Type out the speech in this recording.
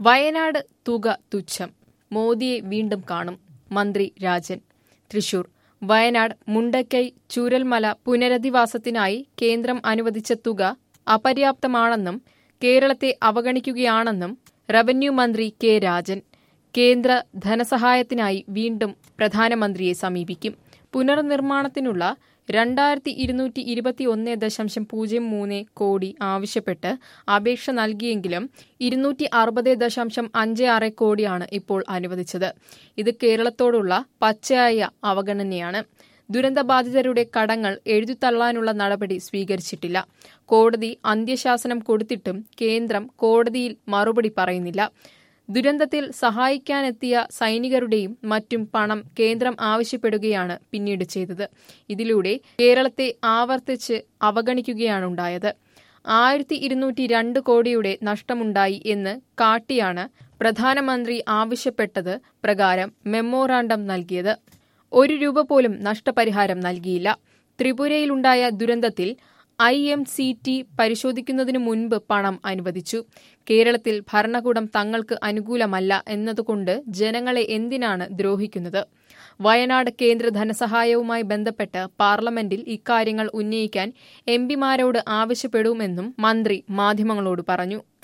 വയനാട് തുക തുച്ഛം മോദിയെ വീണ്ടും കാണും മന്ത്രി രാജൻ തൃശൂർ വയനാട് മുണ്ടക്കൈ ചൂരൽമല പുനരധിവാസത്തിനായി കേന്ദ്രം അനുവദിച്ച തുക അപര്യാപ്തമാണെന്നും കേരളത്തെ അവഗണിക്കുകയാണെന്നും റവന്യൂ മന്ത്രി കെ രാജൻ കേന്ദ്ര ധനസഹായത്തിനായി വീണ്ടും പ്രധാനമന്ത്രിയെ സമീപിക്കും പുനർനിർമ്മാണത്തിനുള്ള രണ്ടായിരത്തി ഇരുന്നൂറ്റി ഇരുപത്തിയൊന്ന് ദശാംശം പൂജ്യം മൂന്ന് കോടി ആവശ്യപ്പെട്ട് അപേക്ഷ നൽകിയെങ്കിലും ഇരുന്നൂറ്റി അറുപത് ദശാംശം അഞ്ച് ആറ് കോടിയാണ് ഇപ്പോൾ അനുവദിച്ചത് ഇത് കേരളത്തോടുള്ള പച്ചയായ അവഗണനയാണ് ദുരന്തബാധിതരുടെ കടങ്ങൾ എഴുതിത്തള്ളാനുള്ള നടപടി സ്വീകരിച്ചിട്ടില്ല കോടതി അന്ത്യശാസനം കൊടുത്തിട്ടും കേന്ദ്രം കോടതിയിൽ മറുപടി പറയുന്നില്ല ദുരന്തത്തിൽ സഹായിക്കാനെത്തിയ സൈനികരുടെയും മറ്റും പണം കേന്ദ്രം ആവശ്യപ്പെടുകയാണ് പിന്നീട് ചെയ്തത് ഇതിലൂടെ കേരളത്തെ ആവർത്തിച്ച് അവഗണിക്കുകയാണുണ്ടായത് ആയിരത്തി ഇരുന്നൂറ്റി രണ്ട് കോടിയുടെ നഷ്ടമുണ്ടായി എന്ന് കാട്ടിയാണ് പ്രധാനമന്ത്രി ആവശ്യപ്പെട്ടത് പ്രകാരം മെമ്മോറാണ്ടം നൽകിയത് ഒരു രൂപ പോലും നഷ്ടപരിഹാരം നൽകിയില്ല ത്രിപുരയിലുണ്ടായ ദുരന്തത്തിൽ ഐ എം സി ടി പരിശോധിക്കുന്നതിനു മുൻപ് പണം അനുവദിച്ചു കേരളത്തിൽ ഭരണകൂടം തങ്ങൾക്ക് അനുകൂലമല്ല എന്നതുകൊണ്ട് ജനങ്ങളെ എന്തിനാണ് ദ്രോഹിക്കുന്നത് വയനാട് കേന്ദ്ര ധനസഹായവുമായി ബന്ധപ്പെട്ട് പാർലമെന്റിൽ ഇക്കാര്യങ്ങൾ ഉന്നയിക്കാൻ എംപിമാരോട് ആവശ്യപ്പെടുമെന്നും മന്ത്രി മാധ്യമങ്ങളോട് പറഞ്ഞു